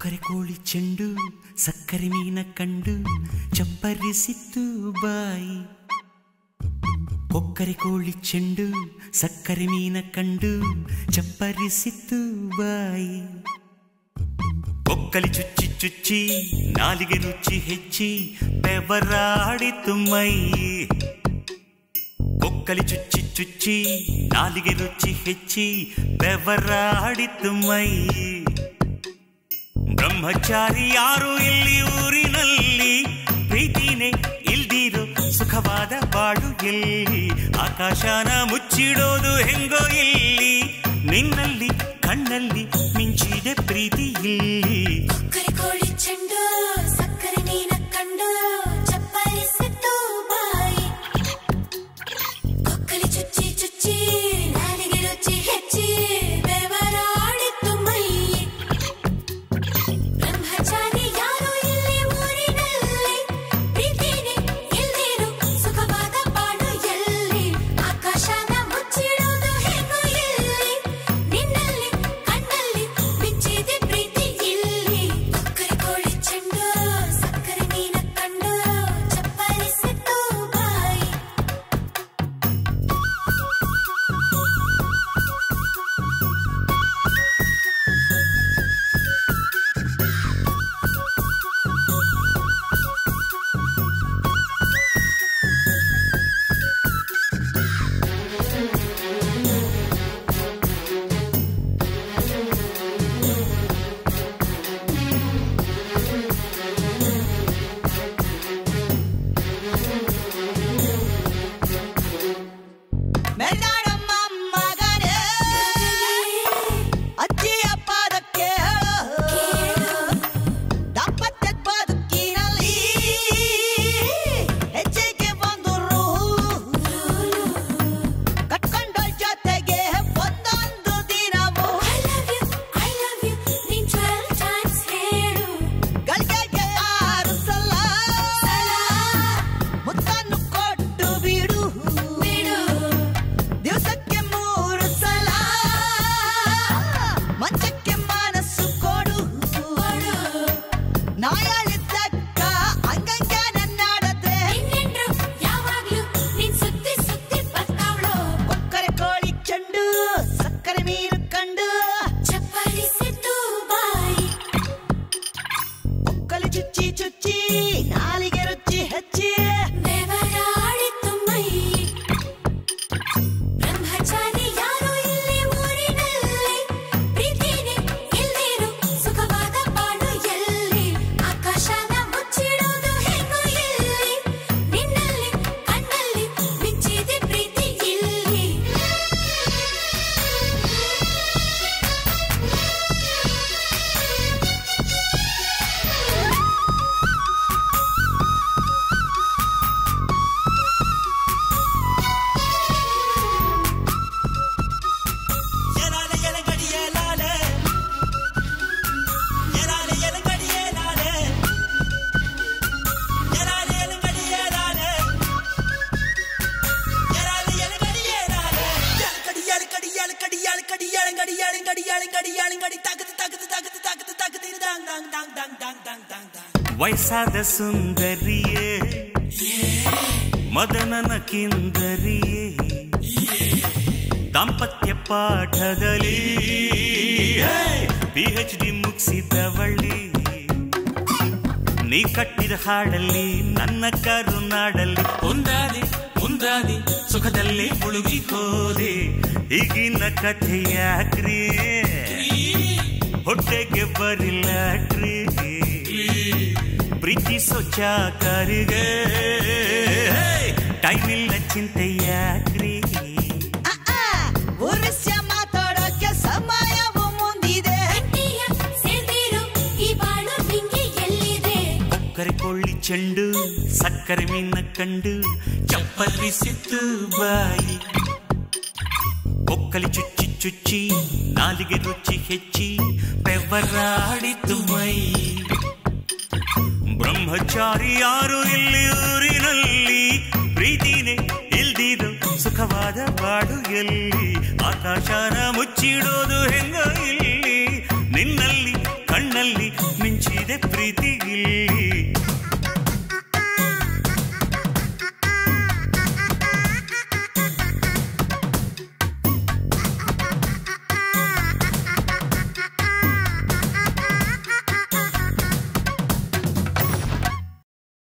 ಕೊಕ್ಕರೆ ಕೋಳಿ ಚೆಂಡು ಸಕ್ಕರೆ ಮೀನ ಕಂಡು ಚಪ್ಪರಿಸಿತ್ತು ಬಾಯಿ ಕೊಕ್ಕರೆ ಕೋಳಿ ಚೆಂಡು ಸಕ್ಕರೆ ಮೀನ ಕಂಡು ಚಪ್ಪರಿಸಿತ್ತು ಬಾಯಿ ಕೊಕ್ಕಲಿ ಚುಚ್ಚಿ ಚುಚ್ಚಿ ನಾಲಿಗೆ ರುಚಿ ಹೆಚ್ಚಿ ಬೆವರಾಡಿತು ಮೈ ಕೊಕ್ಕಲಿ ಚುಚ್ಚಿ ಚುಚ್ಚಿ ನಾಲಿಗೆ ರುಚಿ ಹೆಚ್ಚಿ ಬೆವರಾಡಿತು ಮೈ ಬ್ರಹ್ಮಚಾರಿ ಯಾರು ಇಲ್ಲಿ ಊರಿನಲ್ಲಿ ಪ್ರೀತಿನೇ ಇಲ್ದಿರೋ ಸುಖವಾದ ಬಾಳು ಎಲ್ಲಿ ಆಕಾಶನ ಮುಚ್ಚಿಡೋದು ಹೆಂಗೋ ಇಲ್ಲಿ ನಿನ್ನಲ್ಲಿ ಕಣ್ಣಲ್ಲಿ ಮಿಂಚಿದೆ ಪ್ರೀತಿ ಇಲ್ಲಿ ಕೊಕ್ಕರೆ ಕೋಳಿ ಚೆಂಡು ಸಕ್ಕರೆ ಮೀನ ಕಂಡು ಚಪ್ಪರಿಸಿತ್ತು ಬಾಯಿ ಕೊಕ್ಕಲಿ ಚುಚ್ಚಿ ಚುಚ್ಚಿ ನಾಲಿಗೆ ರುಚಿ ಹೆಚ್ಚಿ ಬೆವರಾಡಿತ್ತು ಮೈ ಬ್ರಹ್ಮಚಾರಿ ಯಾರು ಇಲ್ಲಿ ಊರಿನಲ್ಲಿ ಪ್ರೀತಿನೇ ಇಲ್ದಿರು ಸುಖವಾದ ಬಾಳು ಎಲ್ಲಿ ಆಕಾಶನ ಮುಚ್ಚಿಡೋದು ಹೇಗೋ ಇಲ್ಲಿ ನಿನ್ನಲ್ಲಿ ಕಣ್ಣಲ್ಲಿ ಮಿಂಚಿದೆ ಪ್ರೀತಿ ಇಲ್ಲಿ ಕೊಕ್ಕರೆ ಕೋಳಿ ಚೆಂಡು ಸಕ್ಕರೆ ಮೀನ ಕಂಡು ಚಪ್ಪರಿಸಿತ್ತು ಬಾಯಿ ಮೆಲ್ಲಾಡಮ್ಮ ಮಗನೇ ಅಜ್ಜಿಯ ಪಾದಕ್ಕೆ ದಾಂಪತ್ಯದ ಬದುಕಿನಲ್ಲಿ ಹೆಚ್ಚಿಗೆ ಒಂದು ಕಟ್ಕೊಂಡ ಜೊತೆಗೆ ಒಂದೊಂದು ದಿನವು I love you, I love you, ನೀನ್ 12 times ಹೇಳು ಗಳಿಗೆಗೆ ಆರು ಸಲ ಮುತ್ತನ್ನು ಕೊಟ್ಟು ಬಿಡು ಬಿಡು ದಿವಸಕ್ಕೆ ಮೂರು ಸಲ ಮಂಚಕ್ಕೆ ಮನಸ್ಸು ಕೊಡು ಕೊಡು ನಾಯಾಳಿದ್ದಕ್ಕ ಅಂಗಂಗ ನನ್ನಾಡದೆ ನಿನ್ನೆಂಡ್ರು ಯಾವಾಗ್ಲೂ ನೀನ್ ಸುತ್ತಿ ಸುತ್ತಿ ಬರ್ತಾವ್ಳು ಕೊಕ್ಕರೆ ಕೋಳಿ ಚೆಂಡು ಸಕ್ಕರೆ ಮೀನು ಕಂಡು ಚಪ್ಪರಿಸಿದ್ದು ಬಾಯಿ ಕೊಕ್ಕಲಿ ಚುಚ್ಚಿ ಚುಚ್ಚಿ ನಾಲಿಗೆ ರುಚಿ ಹೆಚ್ಚಿ ಬೆವರಾಡಿತ್ತು ಮೈ ಬ್ರಹ್ಮಚಾರಿ ಯಾರು ಇಲ್ಲಿ ಊರಿನಲ್ಲಿ ಪ್ರೀತಿನೇ ಇಲ್ದಿರು ಸುಖವಾದ ಬಾಳು ಎಲ್ಲಿ ಆಕಾಶನ ಮುಚ್ಚಿಡೋದು ಹೇಗೋ ಇಲ್ಲಿ ನಿನ್ನಲ್ಲಿ ಕಣ್ಣಲ್ಲಿ ಮಿಂಚಿದೆ ಪ್ರೀತಿ ಇಲ್ಲಿ ಎಲಾಲೆ ಎಲಗಡಿಯ ಲಾಲೆ ಎಲಾಲೆ ಎಲಗಡಿಯ ಲಾಲೆ ಎಲಾಲೆ ಎಲಗಡಿಯ ಲಾಲೆ ಎಲಾಲೆ ಎಲಗಡಿಯ ಲಾಲೆ ಎಲಗಡಿ ಎಲಗಡಿ ಎಲಗಡಿ ಎಲಗಡಿ ಎಲಗಡಿ ಎಲಗಡಿ ಎಲಗಡಿ ಎಲಗಡಿ ತಗದು ತಗದು ತಗದು ತಗದು ತಗದು ದಾಂಗ್ ದಾಂಗ್ ದಾಂಗ್ ದಾಂಗ್ ದಾಂಗ್ ದಾಂಗ್ ದಾಂಗ್ ದಾಂಗ್ ವಯಸ್ಸಾದ ಸುಂದರಿಯೇ ಮದನನ ಕಿಂದರಿಯೇ ದಾಂಪತ್ಯ ಪಾಠದಲ್ಲಿ ಪಿ ಎಚ್ ಡಿ ಮುಗಿಸಿದವಳ್ಳಿ ನೀ ಕಟ್ಟಿದ ಹಾಡಲ್ಲಿ ನನ್ನ ಕರುನಾಡಲ್ಲಿ ಒಂದಾದೆ ಒಂದಾದೆ ಸುಖದಲ್ಲಿ ಮುಳುಗಿ ಹೋದೆ ಈಗಿನ ಕಥೆ ಯಾಕ್ರಿ ಹೊಟ್ಟೆಗೆ ಬರಿಲ್ಲಾಕ್ರಿ ಪ್ರೀತಿಸೋ ಚಾಕರಿಗೆ ಟೈಮ್ ಇಲ್ಲ ಚಿಂತೆ ಯಾಕ್ರಿ ಉರ್ಸ್ಯ ಮಾತಾಡೋಕೆ ಸಮಯವು ಮುಂದಿದೆ ಗಟ್ಟಿಯ ಸೇರ್ದಿರು ಈ ಬಾಳು ನಿಂಗೆ ಎಲ್ಲಿದೆ ಕೊಕ್ಕರೆ ಕೊಳ್ಳಿ ಚೆಂಡು ಸಕ್ಕರೆ ಮೀನ ಕಂಡು ಚಪ್ಪಲಿಸಿತ್ತು ಬಾಯಿ ಕೊಕ್ಕಲಿ ಚುಚ್ಚಿ ಚುಚ್ಚಿ ನಾಲಿಗೆ ರುಚಿ ಹೆಚ್ಚಿ ಬೆವರಾಡಿತು ಮೈ ಬ್ರಹ್ಮಚಾರಿ ಯಾರು ಇಲ್ಲಿ ಊರಿನಲ್ಲಿ ಪ್ರೀತಿನೇ ಇಲ್ದಿರೋ ಸುಖವಾದ ಬಾಡು ಎಲ್ಲಿ ಆಕಾಶನ ಮುಚ್ಚಿಡೋದು ಹೆಂಗ ಇಲ್ಲಿ